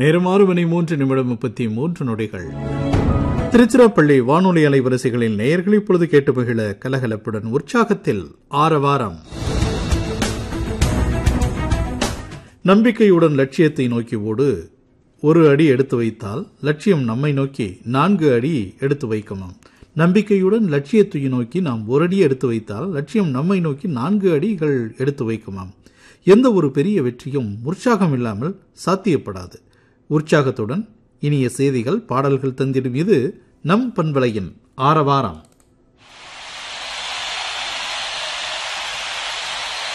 நேரம் ஆறு மணி மூன்று நிமிடம் முப்பத்தி மூன்று நொடிகள் திருச்சிராப்பள்ளி வானொலி அலைவரிசைகளில் நேயர்கள் இப்பொழுது கேட்டு மகிழ கலகலப்புடன் உற்சாகத்தில் ஆரவாரம் நம்பிக்கையுடன் லட்சியத்தை நோக்கி ஓடு ஒரு அடி எடுத்து வைத்தால் லட்சியம் நம்மை நோக்கி நான்கு அடி எடுத்து வைக்கணும் நம்பிக்கையுடன் லட்சியத்தை நோக்கி நாம் ஒரு அடி எடுத்து வைத்தால் லட்சியம் நம்மை நோக்கி நான்கு அடிகள் எடுத்து வைக்குமாம் எந்த ஒரு பெரிய வெற்றியும் உற்சாகம் இல்லாமல் சாத்தியப்படாது உற்சாகத்துடன் இனிய செய்திகள் பாடல்கள் தந்திடும் இது நம் பண்பலையின் ஆரவாரம்